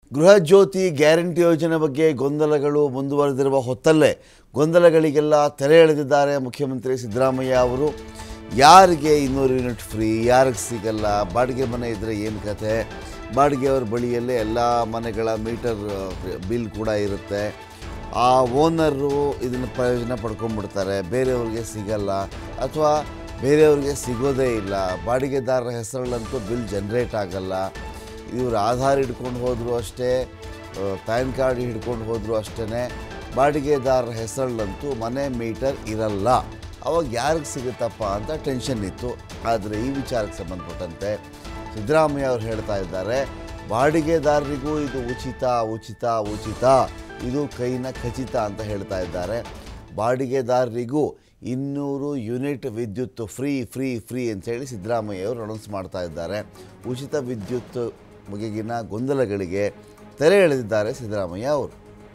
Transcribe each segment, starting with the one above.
ಗೃಹ ಜ್ಯೋತಿ ಗ್ಯಾರಂಟಿ ಯೋಜನೆ ಬಗ್ಗೆ ಗೊಂದಲಗಳು ಮುಂದುವರೆದಿರುವ ಹೊತ್ತಲ್ಲೇ ಗೊಂದಲಗಳಿಗೆಲ್ಲ ತೆರೆ ಎಳೆದಿದ್ದಾರೆ ಮುಖ್ಯಮಂತ್ರಿ ಸಿದ್ದರಾಮಯ್ಯ ಅವರು ಯಾರಿಗೆ ಇನ್ನೂರು ಯೂನಿಟ್ ಫ್ರೀ ಯಾರಿಗೆ ಸಿಗಲ್ಲ ಬಾಡಿಗೆ ಮನೆ ಇದ್ದರೆ ಏನು ಕತೆ ಬಾಡಿಗೆಯವ್ರ ಬಳಿಯಲ್ಲೇ ಎಲ್ಲ ಮನೆಗಳ ಮೀಟರ್ ಬಿಲ್ ಕೂಡ ಇರುತ್ತೆ ಆ ಓನರು ಇದನ್ನು ಪ್ರಯೋಜನ ಪಡ್ಕೊಂಡ್ಬಿಡ್ತಾರೆ ಬೇರೆಯವ್ರಿಗೆ ಸಿಗಲ್ಲ ಅಥವಾ ಬೇರೆಯವ್ರಿಗೆ ಸಿಗೋದೇ ಇಲ್ಲ ಬಾಡಿಗೆದಾರರ ಹೆಸರಲ್ಲಂತೂ ಬಿಲ್ ಜನ್ರೇಟ್ ಆಗಲ್ಲ ಇವರು ಆಧಾರ್ ಹಿಡ್ಕೊಂಡು ಹೋದರೂ ಅಷ್ಟೇ ಪ್ಯಾನ್ ಕಾರ್ಡ್ ಹಿಡ್ಕೊಂಡು ಹೋದರೂ ಅಷ್ಟೇ ಬಾಡಿಗೆದಾರರ ಹೆಸರಲ್ಲಂತೂ ಮನೆ ಮೀಟರ್ ಇರಲ್ಲ ಅವಾಗ ಯಾರಿಗೆ ಸಿಗುತ್ತಪ್ಪ ಅಂತ ಟೆನ್ಷನ್ ಇತ್ತು ಆದರೆ ಈ ವಿಚಾರಕ್ಕೆ ಸಂಬಂಧಪಟ್ಟಂತೆ ಸಿದ್ದರಾಮಯ್ಯ ಅವರು ಹೇಳ್ತಾ ಇದ್ದಾರೆ ಬಾಡಿಗೆದಾರರಿಗೂ ಇದು ಉಚಿತ ಉಚಿತ ಉಚಿತ ಇದು ಕೈನ ಖಚಿತ ಅಂತ ಹೇಳ್ತಾ ಇದ್ದಾರೆ ಬಾಡಿಗೆದಾರರಿಗೂ ಇನ್ನೂರು ಯೂನಿಟ್ ವಿದ್ಯುತ್ ಫ್ರೀ ಫ್ರೀ ಫ್ರೀ ಅಂತೇಳಿ ಸಿದ್ದರಾಮಯ್ಯ ಅವರು ಅನೌನ್ಸ್ ಮಾಡ್ತಾ ಇದ್ದಾರೆ ಉಚಿತ ವಿದ್ಯುತ್ ಬಗೆಗಿನ ಗೊಂದಲಗಳಿಗೆ ತೆರೆ ಎಳೆದಿದ್ದಾರೆ ಸಿದ್ದರಾಮಯ್ಯ ಅವರು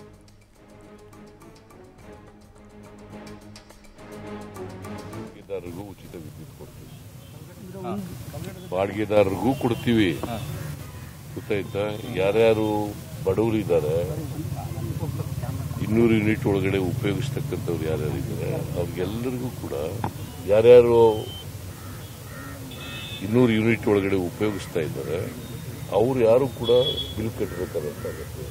ಬಾಡಿಗೆದಾರರಿಗೂ ಉಚಿತ ವಿದ್ಯುತ್ ಕೊಡ್ತೀವಿ ಬಾಡಿಗೆದಾರರಿಗೂ ಕೊಡ್ತೀವಿ ಗೊತ್ತಾಯ್ತಾ ಯಾರ್ಯಾರು ಬಡವರು ಇದ್ದಾರೆ ಇನ್ನೂರು ಯೂನಿಟ್ ಒಳಗಡೆ ಉಪಯೋಗಿಸ್ತಕ್ಕಂಥವ್ರು ಯಾರ್ಯಾರು ಇದ್ದಾರೆ ಅವ್ರಿಗೆಲ್ಲರಿಗೂ ಕೂಡ ಯಾರ್ಯಾರು ಇನ್ನೂರು ಯೂನಿಟ್ ಒಳಗಡೆ ಉಪಯೋಗಿಸ್ತಾ ಇದ್ದಾರೆ ಅವ್ರು ಯಾರು ಕೂಡ ಬಿಲ್ ಕಟ್ಟಬೇಕಾಗತ್ತೆ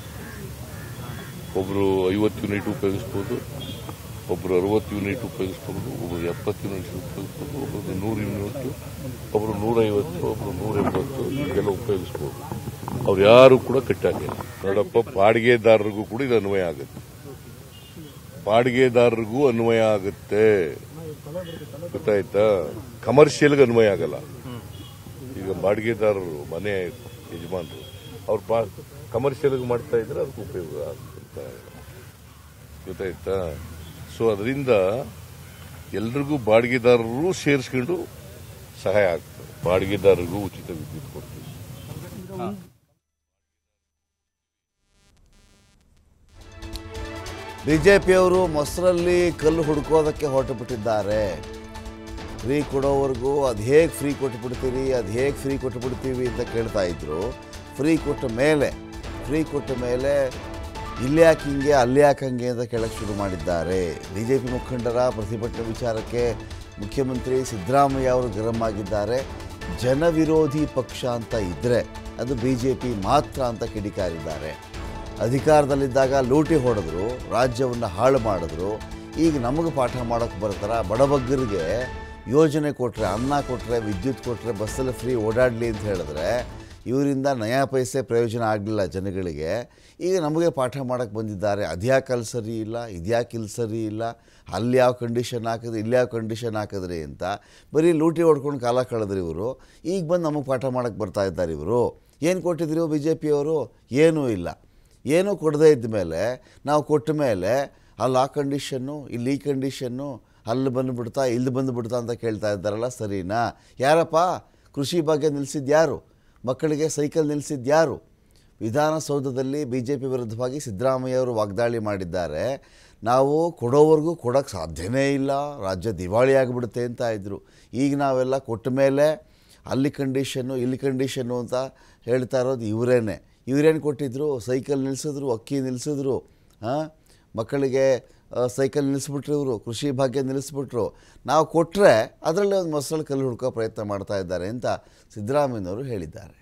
ಒಬ್ರು ಐವತ್ತು ಯೂನಿಟ್ ಉಪಯೋಗಿಸ್ಬೋದು ಒಬ್ರು ಅರವತ್ತು ಯೂನಿಟ್ ಉಪಯೋಗಿಸ್ಬೋದು ಒಬ್ರು ಎಪ್ಪತ್ತು ಯೂನಿಟ್ ಉಪಯೋಗಿಸ್ಬೋದು ಒಬ್ಬರು ನೂರು ಯೂನಿಟ್ ಒಬ್ರು ನೂರೈವತ್ತು ಒಬ್ರು ನೂರ ಎಂಬತ್ತು ಹೀಗೆಲ್ಲ ಉಪಯೋಗಿಸ್ಬೋದು ಅವ್ರು ಯಾರು ಕೂಡ ಕಟ್ಟಾಗಿಲ್ಲ ನೋಡಪ್ಪ ಬಾಡಿಗೆದಾರರಿಗೂ ಕೂಡ ಇದು ಅನ್ವಯ ಆಗುತ್ತೆ ಬಾಡಿಗೆದಾರರಿಗೂ ಅನ್ವಯ ಆಗುತ್ತೆ ಗೊತ್ತಾಯ್ತಾ ಕಮರ್ಷಿಯಲ್ಗೆ ಅನ್ವಯ ಆಗಲ್ಲ ಈಗ ಬಾಡಿಗೆದಾರರು ಮನೆ ಯಜಮಾನರು ಅವ್ರು ಬಾ ಕಮರ್ಷಿಯಲ್ಗೆ ಮಾಡ್ತಾ ಇದ್ರೆ ಅದಕ್ಕೆ ಉಪಯೋಗ ಆಗ್ತಾ ಗೊತ್ತಾಯ್ತಾ ಸೊ ಅದರಿಂದ ಎಲ್ರಿಗೂ ಬಾಡಿಗೆದಾರರು ಸೇರಿಸ್ಕೊಂಡು ಸಹಾಯ ಆಗ್ತದೆ ಬಾಡಿಗೆದಾರರಿಗೂ ಉಚಿತ ವಿದ್ಯುತ್ ಕೊಡ್ತೀವಿ ಬಿಜೆಪಿಯವರು ಮೊಸರಲ್ಲಿ ಕಲ್ಲು ಹುಡುಕೋದಕ್ಕೆ ಹೊರಟು ಬಿಟ್ಟಿದ್ದಾರೆ ಫ್ರೀ ಕೊಡೋವರೆಗೂ ಅದು ಹೇಗೆ ಫ್ರೀ ಕೊಟ್ಬಿಡ್ತೀರಿ ಅದು ಹೇಗೆ ಫ್ರೀ ಕೊಟ್ಬಿಡ್ತೀವಿ ಅಂತ ಕೇಳ್ತಾ ಇದ್ರು ಫ್ರೀ ಕೊಟ್ಟ ಮೇಲೆ ಫ್ರೀ ಕೊಟ್ಟ ಮೇಲೆ ಇಲ್ಲಿ ಯಾಕೆ ಹಿಂಗೆ ಅಲ್ಲಿ ಯಾಕೆ ಹಂಗೆ ಅಂತ ಕೇಳಕ್ಕೆ ಶುರು ಮಾಡಿದ್ದಾರೆ ಬಿ ಜೆ ಪಿ ಮುಖಂಡರ ಪ್ರತಿಭಟನೆ ವಿಚಾರಕ್ಕೆ ಮುಖ್ಯಮಂತ್ರಿ ಸಿದ್ದರಾಮಯ್ಯ ಅವರು ಗರಂ ಆಗಿದ್ದಾರೆ ಜನವಿರೋಧಿ ಪಕ್ಷ ಅಂತ ಇದ್ದರೆ ಅದು ಬಿ ಜೆ ಪಿ ಮಾತ್ರ ಅಂತ ಕಿಡಿಕಾರಿದ್ದಾರೆ ಅಧಿಕಾರದಲ್ಲಿದ್ದಾಗ ಲೂಟಿ ಹೊಡೆದ್ರು ರಾಜ್ಯವನ್ನು ಹಾಳು ಮಾಡಿದ್ರು ಈಗ ನಮಗೆ ಪಾಠ ಮಾಡೋಕ್ಕೆ ಬರ್ತಾರ ಬಡಬಗ್ಗರಿಗೆ ಯೋಜನೆ ಕೊಟ್ಟರೆ ಅನ್ನ ಕೊಟ್ಟರೆ ವಿದ್ಯುತ್ ಕೊಟ್ಟರೆ ಬಸ್ಸಲ್ಲಿ ಫ್ರೀ ಓಡಾಡಲಿ ಅಂತ ಹೇಳಿದ್ರೆ ಇವರಿಂದ ನಯಾ ಪೈಸೆ ಪ್ರಯೋಜನ ಆಗಲಿಲ್ಲ ಜನಗಳಿಗೆ ಈಗ ನಮಗೆ ಪಾಠ ಮಾಡೋಕ್ಕೆ ಬಂದಿದ್ದಾರೆ ಅದ್ಯಾಕೆ ಅಲ್ಲಿ ಸರಿ ಇಲ್ಲ ಇದ್ಯಾಕೆ ಇಲ್ಲಿ ಸರಿ ಇಲ್ಲ ಅಲ್ಲಿ ಯಾವ ಕಂಡೀಷನ್ ಹಾಕಿದ್ರಿ ಇಲ್ಲಿ ಯಾವ ಕಂಡೀಷನ್ ಹಾಕಿದ್ರಿ ಅಂತ ಬರೀ ಲೂಟಿ ಹೊಡ್ಕೊಂಡು ಕಾಲ ಕಳೆದ್ರಿ ಇವರು ಈಗ ಬಂದು ನಮಗೆ ಪಾಠ ಮಾಡೋಕ್ಕೆ ಬರ್ತಾ ಇದ್ದಾರೆ ಇವರು ಏನು ಕೊಟ್ಟಿದ್ರು ಬಿ ಜೆ ಪಿಯವರು ಏನೂ ಇಲ್ಲ ಏನೂ ಕೊಡದೇ ಇದ್ದ ಮೇಲೆ ನಾವು ಕೊಟ್ಟ ಮೇಲೆ ಅಲ್ಲಿ ಆ ಕಂಡೀಷನ್ನು ಇಲ್ಲಿ ಈ ಕಂಡೀಷನ್ನು ಅಲ್ಲಿ ಬಂದುಬಿಡ್ತಾ ಇಲ್ಲಿ ಬಂದುಬಿಡ್ತಾ ಅಂತ ಕೇಳ್ತಾ ಇದ್ದಾರಲ್ಲ ಸರಿನಾ ಯಾರಪ್ಪ ಕೃಷಿ ಬಗ್ಗೆ ನಿಲ್ಲಿಸಿದ್ದು ಯಾರು ಮಕ್ಕಳಿಗೆ ಸೈಕಲ್ ನಿಲ್ಲಿಸಿದ್ದು ಯಾರು ವಿಧಾನಸೌಧದಲ್ಲಿ ಬಿ ಜೆ ಪಿ ವಿರುದ್ಧವಾಗಿ ಸಿದ್ದರಾಮಯ್ಯ ಅವರು ವಾಗ್ದಾಳಿ ಮಾಡಿದ್ದಾರೆ ನಾವು ಕೊಡೋವರೆಗೂ ಕೊಡೋಕ್ಕೆ ಸಾಧ್ಯನೇ ಇಲ್ಲ ರಾಜ್ಯ ದಿವಾಳಿ ಆಗಿಬಿಡುತ್ತೆ ಅಂತ ಇದ್ದರು ಈಗ ನಾವೆಲ್ಲ ಕೊಟ್ಟ ಮೇಲೆ ಅಲ್ಲಿ ಕಂಡೀಷನ್ನು ಇಲ್ಲಿ ಕಂಡೀಷನ್ನು ಅಂತ ಹೇಳ್ತಾ ಇರೋದು ಇವರೇನೆ ಇವರೇನು ಕೊಟ್ಟಿದ್ರು ಸೈಕಲ್ ನಿಲ್ಲಿಸಿದ್ರು ಅಕ್ಕಿ ನಿಲ್ಲಿಸಿದ್ರು ಹಾಂ ಮಕ್ಕಳಿಗೆ ಆ, ಸೈಕಲ್ ನಿಲ್ಲಿಸ್ಬಿಟ್ರು ಇವರು ಕೃಷಿ ಭಾಗ್ಯ ನಿಲ್ಲಿಸ್ಬಿಟ್ರು ನಾವು ಕೊಟ್ಟರೆ ಅದರಲ್ಲೇ ಒಂದು ಮೊಸಳು ಕಲ್ಲು ಹುಡ್ಕೋ ಪ್ರಯತ್ನ ಮಾಡ್ತಾ ಇದ್ದಾರೆ ಅಂತ ಸಿದ್ದರಾಮಯ್ಯನವರು ಹೇಳಿದ್ದಾರೆ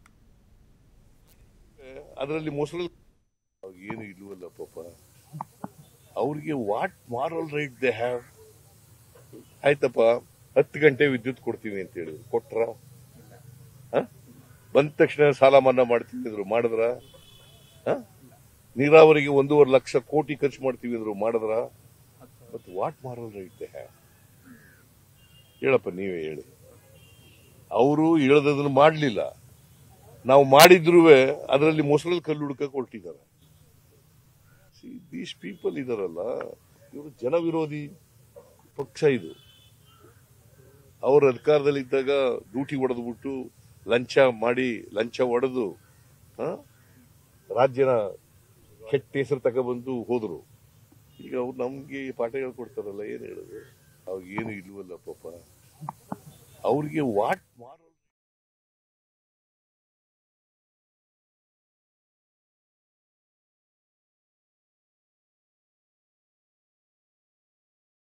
ಅದರಲ್ಲಿ ಮೊಸರು ಏನು ಇಲ್ವಲ್ಲ ಪಾಪ ಅವ್ರಿಗೆ what moral right they have ಆಯ್ತಪ್ಪ ಹತ್ತು ಗಂಟೆ ವಿದ್ಯುತ್ ಕೊಡ್ತೀವಿ ಅಂತ ಹೇಳಿದ್ರು ಕೊಟ್ರ ಹ? ಬಂದ ತಕ್ಷಣ ಸಾಲ ಮನ್ನಾ ಮಾಡ್ತೀವಿ ಅಂದ್ರು ಮಾಡಿದ್ರ ಹ? ನೀರಾವರಿಗೆ ಒಂದೂವರೆ ಲಕ್ಷ ಕೋಟಿ ಖರ್ಚು ಮಾಡ್ತೀವಿ ಅಂದ್ರು ಮಾಡಿದ್ರ ಮತ್ತು what moral right they have ಹೇಳಪ್ಪ ನೀವೇ ಹೇಳಿ ಅವರು ಹೇಳದದನ್ನು ಮಾಡಲಿಲ್ಲ ನಾವು ಮಾಡಿದ್ರು ಅದರಲ್ಲಿ ಮೊಸರಲ್ಲಿ ಕಲ್ಲು ಹುಡುಕಕ್ಕೆ ಹೊರಟಿದ್ದಾರೆ ದೀಸ್ ಪೀಪಲ್ ಇದಾರಲ್ಲ ಇವರು ಜನ ವಿರೋಧಿ ಪಕ್ಷ ಇದು ಅವರು ಅಧಿಕಾರದಲ್ಲಿದ್ದಾಗ ಡ್ಯೂಟಿ ಹೊಡೆದ್ಬಿಟ್ಟು ಲಂಚ ಮಾಡಿ ಲಂಚ ಹೊಡೆದು ಆ, ರಾಜ್ಯನ ಕೆಟ್ಟ ಹೆಸರು ತಗೊಬಂದು ಹೋದ್ರು ಈಗ ಅವ್ರು ನಮ್ಗೆ ಪಾಠ ಹೇಳ್ಕೊಡ್ತಾರಲ್ಲ ಏನ್ ಹೇಳುದು ಅವಾಗ ಏನು ಇಲ್ವಲ್ಲ ಪಾಪ ಅವ್ರಿಗೆ ವಾಟ್ ಮಾರೋ